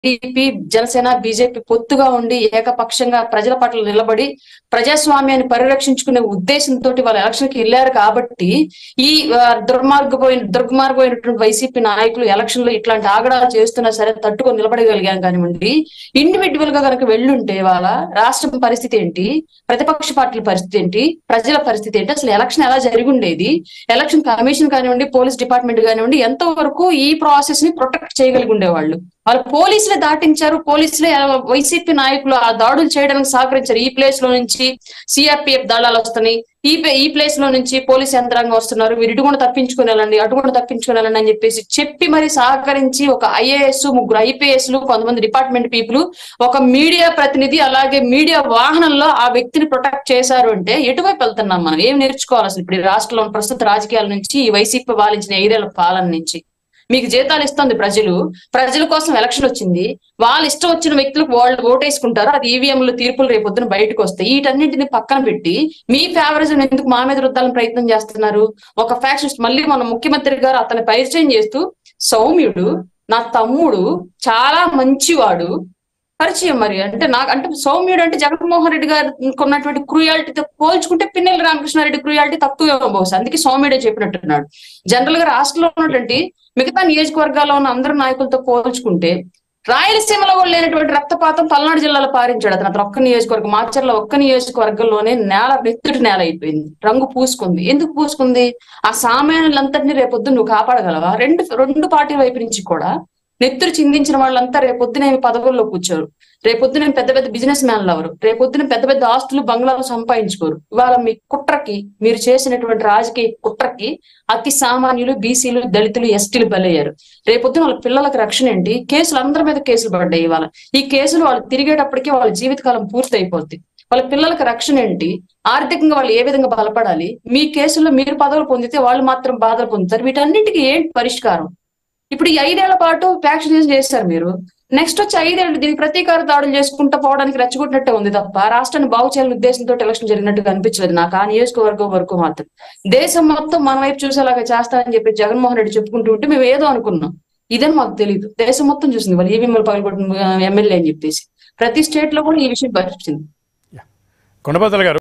TDP Janasena BJP పొత్తుగా ఉండి ఏకపక్షంగా ప్రజల పట్ల నిలబడి ప్రజాస్వామ్యాన్ని పరిరక్షించుకునే ఉద్దేశంతో వాళ్ళ ఎలక్షన్ కి వెళ్ళారు కాబట్టి ఈ ఆ, దుర్మార్గపోయిన దుర్మార్గమైనటువంటి వైసీపీ నాయకులు ఎలక్షన్ లో ఇట్లాంటి ఆగడాలు చేస్తున్నా సరే తట్టుకొని నిలబడగలిగాం కానివ్వండి ఇండివిజువల్ గా కనుక వెళ్ళుంటే వాళ్ళ రాష్ట్రం పరిస్థితి ఏంటి ప్రతిపక్ష పార్టీల పరిస్థితి ఏంటి ప్రజల పరిస్థితి ఏంటి అసలు ఎలక్షన్ ఎలా జరిగి ఉండేది ఎలక్షన్ కమిషన్ కానివ్వండి పోలీస్ డిపార్ట్మెంట్ కానివ్వండి ఎంతవరకు ఈ ప్రాసెస్ ని ప్రొటెక్ట్ చేయగలిగి ఉండేవాళ్ళు వాళ్ళు పోలీసులే దాటించారు పోలీసులే ఆ వైసీపీ నాయకులు ఆ దాడులు చేయడానికి సహకరించారు ఈ ప్లేస్ లో నుంచి సిఆర్పిఎఫ్ దళాలు వస్తున్నాయి ఈ ప్లే- ఈ ప్లేస్ లో నుంచి పోలీస్ యంత్రాంగం వస్తున్నారు మీరు ఇటు కూడా తప్పించుకుని వెళ్ళండి అటు కూడా తప్పించుకుని వెళ్ళండి అని చెప్పేసి చెప్పి మరి సహకరించి ఒక ఐఏఎస్ ముగ్గురు ఐపీఎస్ లు కొంతమంది డిపార్ట్మెంట్ పీపుల్ ఒక మీడియా ప్రతినిధి అలాగే మీడియా వాహనంలో ఆ వ్యక్తిని ప్రొటెక్ట్ చేశారు అంటే ఎటువైపు వెళ్తున్నాం మనం ఏం నేర్చుకోవాలి అసలు ఇప్పుడు ఈ రాష్ట్రంలో ఉన్న ప్రస్తుత రాజకీయాల నుంచి ఈ వైసీపీ పాలించిన ఐదేళ్ల పాలన నుంచి మీకు జీతాలు ఇస్తుంది ప్రజలు ప్రజల కోసం ఎలక్షన్ వచ్చింది వాళ్ళు ఇష్టం వచ్చిన వ్యక్తులకు వాళ్ళు ఓటేసుకుంటారు అది ఈవీఎంలు తీర్పులు రేపొద్దున బయటకు వస్తాయి వీటన్నింటిని పక్కన పెట్టి మీ ఫేవరిజం ఎందుకు మా మీద రుద్దాలని ప్రయత్నం చేస్తున్నారు ఒక ఫ్యాక్షనిస్ట్ మళ్ళీ మన ముఖ్యమంత్రి గారు అతని పరిచయం చేస్తూ సౌమ్యుడు నా తమ్ముడు చాలా మంచివాడు పరిచయం మరి అంటే నాకు అంటే సౌమ్యుడు అంటే జగన్మోహన్ రెడ్డి గారు ఉన్నటువంటి క్రూయాలిటీతో పోల్చుకుంటే పిన్నెల రామకృష్ణారెడ్డి క్రూయాలిటీ తక్కువ బహుశా అందుకే సౌమ్యుడే చెప్పినట్టున్నాడు జనరల్ గా రాష్ట్రంలో ఉన్నటువంటి మిగతా నియోజకవర్గాల్లో ఉన్న అందరు నాయకులతో పోల్చుకుంటే రాయలసీమలో కూడా లేనటువంటి రక్తపాతం పల్నాడు జిల్లాలో పారించాడు అతను అతను ఒక్క నియోజకవర్గం మాచర్ల ఒక్క నియోజకవర్గంలోనే నేల నెత్తుటి నేల అయిపోయింది రంగు పూసుకుంది ఎందుకు పూసుకుంది ఆ సామాన్యులంతటినీ రేపొద్దు నువ్వు కాపాడగలవా రెండు రెండు పార్టీల వైపు నుంచి కూడా నెత్తురు చిందించిన వాళ్ళంతా రేపొద్దున ఏమి పదవుల్లో కూర్చోరు రేపొద్దున పెద్ద పెద్ద బిజినెస్ మ్యాన్లు అవరు రేపొద్దున పెద్ద పెద్ద ఆస్తులు బంగ్లాలు సంపాదించుకోరు ఇవాళ మీ కుట్రకి మీరు చేసినటువంటి రాజకీయ కుట్రకి అతి సామాన్యులు బీసీలు దళితులు ఎస్టీలు బలయ్యారు రేపొద్దున వాళ్ళ పిల్లలకు రక్షణ ఏంటి కేసులు అందరి మీద కేసులు పడ్డాయి ఇవాళ ఈ కేసులు వాళ్ళు తిరిగేటప్పటికి వాళ్ళ జీవితకాలం పూర్తి అయిపోద్ది వాళ్ళ పిల్లలకు రక్షణ ఏంటి ఆర్థికంగా వాళ్ళు ఏ విధంగా బలపడాలి మీ కేసుల్లో మీరు పదవులు పొందితే వాళ్ళు మాత్రం బాధలు పొందుతారు వీటన్నిటికీ ఏంటి పరిష్కారం ఇప్పుడు ఈ ఐదేళ్ల పాటు వ్యాక్సినేషన్ చేశారు మీరు నెక్స్ట్ వచ్చి ఐదేళ్ళు దీనికి ప్రతీకార దాడులు చేసుకుంటూ పోవడానికి రెచ్చగొట్టినట్టే ఉంది తప్ప రాష్ట్రాన్ని బాగు చేయాలని ఉద్దేశంతో ఎలక్షన్ జరిగినట్టుగా అనిపించలేదు నాకు ఆ నియోజకవర్గం వరకు మాత్రం దేశం మొత్తం మన వైపు చూసేలాగా చేస్తానని చెప్పి జగన్మోహన్ రెడ్డి చెప్పుకుంటూ ఉంటే మేము ఏదో అనుకున్నాం ఇదని మాకు తెలియదు దేశం మొత్తం చూసింది వాళ్ళు ఈవీఎంలు పగలగొట్టిన ఎమ్మెల్యే అని చెప్పేసి ప్రతి స్టేట్ లో కూడా ఈ విషయం పరిచింది కొండబద్దల గారు